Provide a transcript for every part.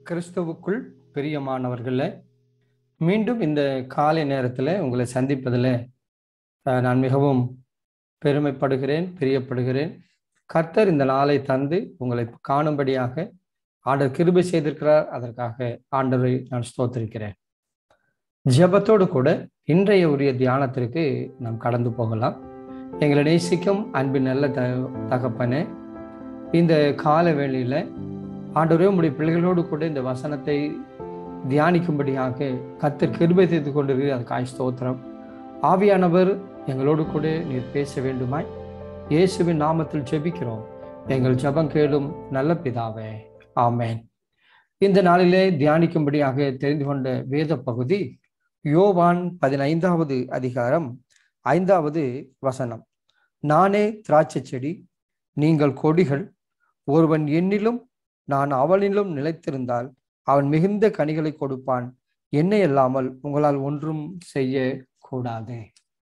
கிறிஸ்துவுக்குள் பிரியமானவர்களே மீண்டும் இந்த காலை நேரத்தில் உங்களை சந்திப்பதில் அஹ், நான் மிகவும் பெருமைப்படுகிறேன் பிரியப்படுகிறேன் கர்த்தர் இந்த நாளை தந்து உங்களை காணும்படியாக ஆண்டவர் கிருபை செய்திருக்கிறார் அதற்காக ஆண்டவரை நான் ஸ்தோத்திருக்கிறேன் ஜெபத்தோடு கூட இன்றைய உரிய தியானத்திற்கு நாம் கடந்து போகலாம் எங்களை நேசிக்கும் அன்பின் நல்ல த தகப்பனே இந்த கால வேளையில ஆண்டவரே உம்முடைய பிள்ளைகளோடு கூட இந்த வசனத்தை தியானிக்கும்படியாக கத்தர் கிருபை செய்து கொண்டிருக்கிறது அதுக்காய் ஸ்தோத்திரம் ஆவியானவர் எங்களோடு கூட நீர் பேச வேண்டுமாய் இயேசுவின் நாமத்தில் ஜெபிக்கிறோம் எங்கள் ஜெபம் கேளும் நல்ல பிதாவே ஆமென் இந்த நாளிலே தியானிக்கும்படியாக தெரிந்து கொண்ட வேத பகுதி யோவான் பதினைந்தாவது அதிகாரம் ஐந்தாவது வசனம் நானே திராட்சை செடி நீங்கள் கொடிகள் ஒருவன் என்னிலும் நான் அவனிலும் நிலைத்திருந்தால் அவன் மிகுந்த கனிகளை கொடுப்பான் என்னை அல்லாமல் உங்களால் ஒன்றும் செய்ய கூடாது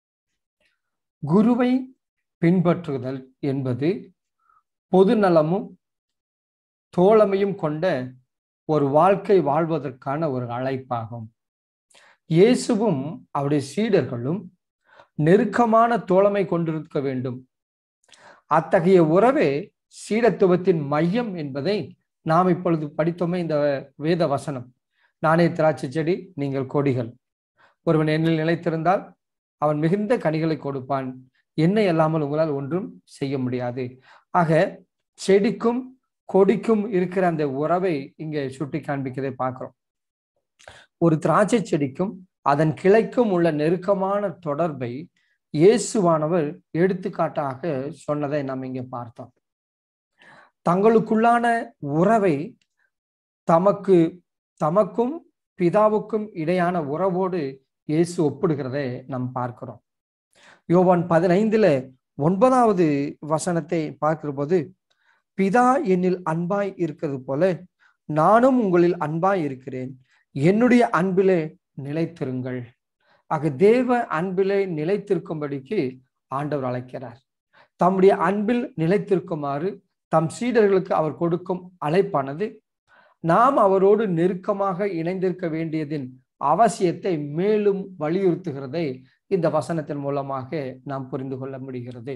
குருவை பின்பற்றுதல் என்பது பொது நலமும் தோழமையும் கொண்ட ஒரு வாழ்க்கை வாழ்வதற்கான ஒரு அழைப்பாகும் இயேசுவும் அவருடைய சீடர்களும் நெருக்கமான தோழமை கொண்டிருக்க வேண்டும் அத்தகைய உறவே சீடத்துவத்தின் மையம் என்பதை நாம் இப்பொழுது படித்தோமே இந்த வேத வசனம் நானே திராட்சை செடி நீங்கள் கொடிகள் ஒருவன் என்னில் நிலைத்திருந்தால் அவன் மிகுந்த கனிகளை கொடுப்பான் என்னை அல்லாமல் உங்களால் ஒன்றும் செய்ய முடியாது ஆக செடிக்கும் கொடிக்கும் இருக்கிற அந்த உறவை இங்கே சுட்டி காண்பிக்கிறதை பார்க்கிறோம் ஒரு திராட்சை செடிக்கும் அதன் கிளைக்கும் உள்ள நெருக்கமான தொடர்பை இயேசுவானவர் எடுத்துக்காட்டாக சொன்னதை நாம் இங்கே பார்த்தோம் தங்களுக்குள்ளான உறவை தமக்கு தமக்கும் பிதாவுக்கும் இடையான உறவோடு இயேசு ஒப்பிடுகிறதை நாம் பார்க்கிறோம் யோவான் பதினைந்துல ஒன்பதாவது வசனத்தை பார்க்கிற போது பிதா என்னில் அன்பாய் இருக்கிறது போல நானும் உங்களில் அன்பாய் இருக்கிறேன் என்னுடைய அன்பிலே நிலைத்திருங்கள் ஆக தேவ அன்பிலே நிலைத்திருக்கும்படிக்கு ஆண்டவர் அழைக்கிறார் தம்முடைய அன்பில் நிலைத்திருக்குமாறு தம் சீடர்களுக்கு அவர் கொடுக்கும் அழைப்பானது நாம் அவரோடு நெருக்கமாக இணைந்திருக்க வேண்டியதின் அவசியத்தை மேலும் வலியுறுத்துகிறதை இந்த வசனத்தின் மூலமாக நாம் புரிந்து கொள்ள முடிகிறது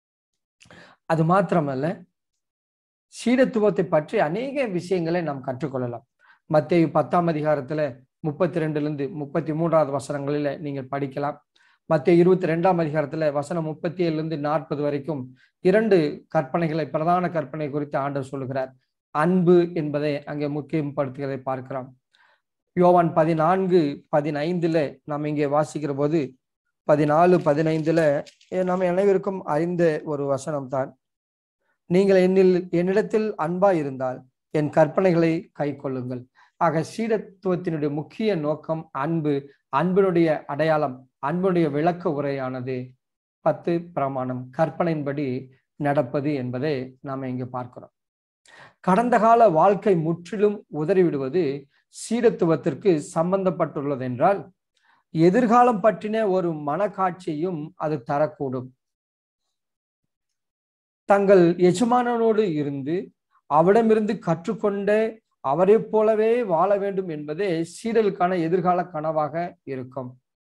அது மாத்திரமல்ல சீடத்துவத்தை பற்றி அநேக விஷயங்களை நாம் கற்றுக்கொள்ளலாம் மத்திய பத்தாம் அதிகாரத்துல முப்பத்தி ரெண்டுல இருந்து முப்பத்தி மூன்றாவது வசனங்களில நீங்கள் படிக்கலாம் மத்திய இருபத்தி ரெண்டாம் அதிகாரத்துல வசனம் முப்பத்தி ஏழுல இருந்து நாற்பது வரைக்கும் இரண்டு கற்பனைகளை பிரதான கற்பனை குறித்து ஆண்டவர் சொல்லுகிறார் அன்பு என்பதை அங்கே முக்கியப்படுத்துகிறதை பார்க்கிறோம் யோவான் பதினான்கு பதினைந்துல நாம் இங்கே வாசிக்கிற போது பதினாலு பதினைந்துல நம்ம அனைவருக்கும் அறிந்த ஒரு வசனம் தான் நீங்கள் என்னில் என்னிடத்தில் அன்பா இருந்தால் என் கற்பனைகளை கை கொள்ளுங்கள் ஆக சீடத்துவத்தினுடைய முக்கிய நோக்கம் அன்பு அன்பினுடைய அடையாளம் அன்புடைய விளக்க உரையானது பத்து பிரமாணம் கற்பனையின்படி நடப்பது என்பதை நாம் இங்கு பார்க்கிறோம் கடந்த கால வாழ்க்கை முற்றிலும் உதறிவிடுவது சீடத்துவத்திற்கு சம்பந்தப்பட்டுள்ளது என்றால் எதிர்காலம் பற்றின ஒரு மனக்காட்சியும் அது தரக்கூடும் தங்கள் எஜமானனோடு இருந்து அவரிடமிருந்து கற்றுக்கொண்ட அவரை போலவே வாழ வேண்டும் என்பதே சீடலுக்கான எதிர்கால கனவாக இருக்கும்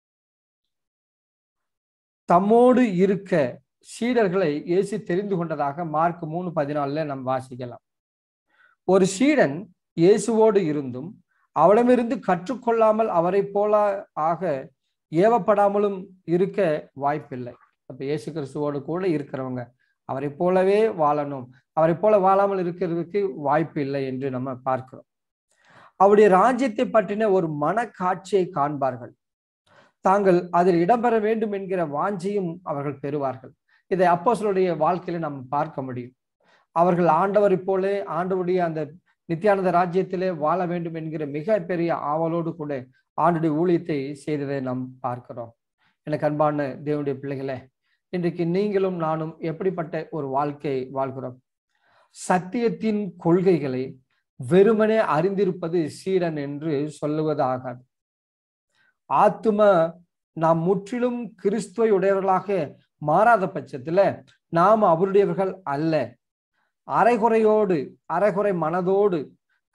தம்மோடு இருக்க சீடர்களை இயேசு தெரிந்து கொண்டதாக மார்க் மூணு பதினாலுல நாம் வாசிக்கலாம் ஒரு சீடன் இயேசுவோடு இருந்தும் அவளிடமிருந்து கற்றுக்கொள்ளாமல் அவரை போல ஆக ஏவப்படாமலும் இருக்க வாய்ப்பில்லை அப்ப இயேசு கிறிஸ்துவோடு கூட இருக்கிறவங்க அவரை போலவே வாழணும் அவரை போல வாழாமல் இருக்கிறதுக்கு வாய்ப்பு இல்லை என்று நம்ம பார்க்கிறோம் அவருடைய ராஜ்யத்தை பற்றின ஒரு மனக்காட்சியை காண்பார்கள் தாங்கள் அதில் இடம்பெற வேண்டும் என்கிற வாஞ்சியும் அவர்கள் பெறுவார்கள் இதை அப்போசலுடைய வாழ்க்கையில நம்ம பார்க்க முடியும் அவர்கள் ஆண்டவரை போல ஆண்டவருடைய அந்த நித்யானந்த ராஜ்யத்திலே வாழ வேண்டும் என்கிற மிக பெரிய ஆவலோடு கூட ஆண்டுடைய ஊழியத்தை செய்ததை நாம் பார்க்கிறோம் எனக்கு அன்பான தேவனுடைய பிள்ளைகளே இன்றைக்கு நீங்களும் நானும் எப்படிப்பட்ட ஒரு வாழ்க்கை வாழ்கிறோம் சத்தியத்தின் கொள்கைகளை வெறுமனே அறிந்திருப்பது சீடன் என்று சொல்லுவதாகாது ஆத்தும நாம் முற்றிலும் கிறிஸ்துவை உடையவர்களாக மாறாத பட்சத்துல நாம் அவருடையவர்கள் அல்ல அரைகுறையோடு அரைகுறை மனதோடு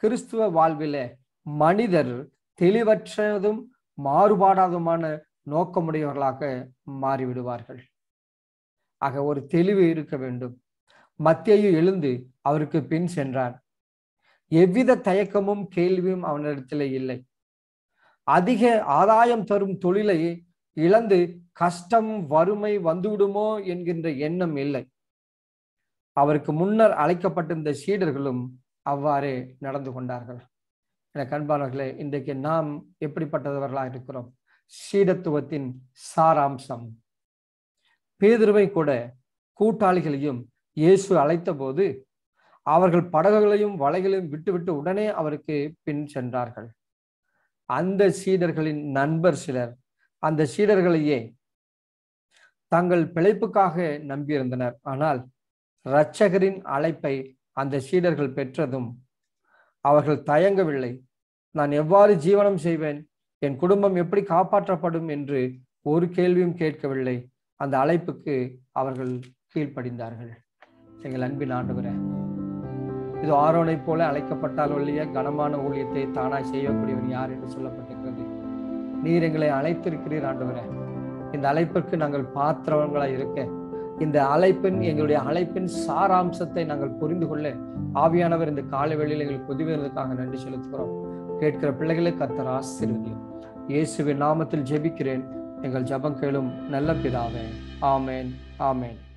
கிறிஸ்துவ வாழ்விலே மனிதர் தெளிவற்றதும் மாறுபாடாதுமான நோக்கமுடையவர்களாக மாறிவிடுவார்கள் ஆக ஒரு தெளிவு இருக்க வேண்டும் மத்தியு எழுந்து அவருக்கு பின் சென்றான் எவ்வித தயக்கமும் கேள்வியும் அவனிடத்தில் இல்லை அதிக ஆதாயம் தரும் தொழிலை இழந்து கஷ்டம் வறுமை வந்துவிடுமோ என்கின்ற எண்ணம் இல்லை அவருக்கு முன்னர் அழைக்கப்பட்டிருந்த சீடர்களும் அவ்வாறே நடந்து கொண்டார்கள் என கண்பாளர்களே இன்றைக்கு நாம் எப்படிப்பட்டவர்களாக இருக்கிறோம் சீடத்துவத்தின் சாராம்சம் பேதுருவை கூட கூட்டாளிகளையும் இயேசு அழைத்த போது அவர்கள் படகுகளையும் வலைகளையும் விட்டுவிட்டு உடனே அவருக்கு பின் சென்றார்கள் அந்த சீடர்களின் நண்பர் சிலர் அந்த சீடர்களையே தங்கள் பிழைப்புக்காக நம்பியிருந்தனர் ஆனால் இரட்சகரின் அழைப்பை அந்த சீடர்கள் பெற்றதும் அவர்கள் தயங்கவில்லை நான் எவ்வாறு ஜீவனம் செய்வேன் என் குடும்பம் எப்படி காப்பாற்றப்படும் என்று ஒரு கேள்வியும் கேட்கவில்லை அந்த அழைப்புக்கு அவர்கள் கீழ்ப்படிந்தார்கள் எங்கள் அன்பின் ஆண்டவரே இது ஆரோனை போல அழைக்கப்பட்டால் ஒழிய கனமான ஊழியத்தை தானாய் செய்யக்கூடியவன் யார் என்று சொல்லப்பட்டிருக்கிறது நீர் எங்களை அழைத்திருக்கிறீர் ஆண்டவரே இந்த அழைப்பிற்கு நாங்கள் பாத்திரவங்களாய் இருக்க இந்த அழைப்பின் எங்களுடைய அழைப்பின் சாராம்சத்தை நாங்கள் புரிந்து கொள்ள ஆவியானவர் இந்த காலை வேளையில் எங்களுக்கு உதவியதற்காக நன்றி செலுத்துகிறோம் கேட்கிற பிள்ளைகளை கத்தர் ஆசீர்வதியும் இயேசுவின் நாமத்தில் ஜெபிக்கிறேன் எங்கள் ஜபம் கேளும் நல்ல பிதாவே ஆமேன் ஆமேன்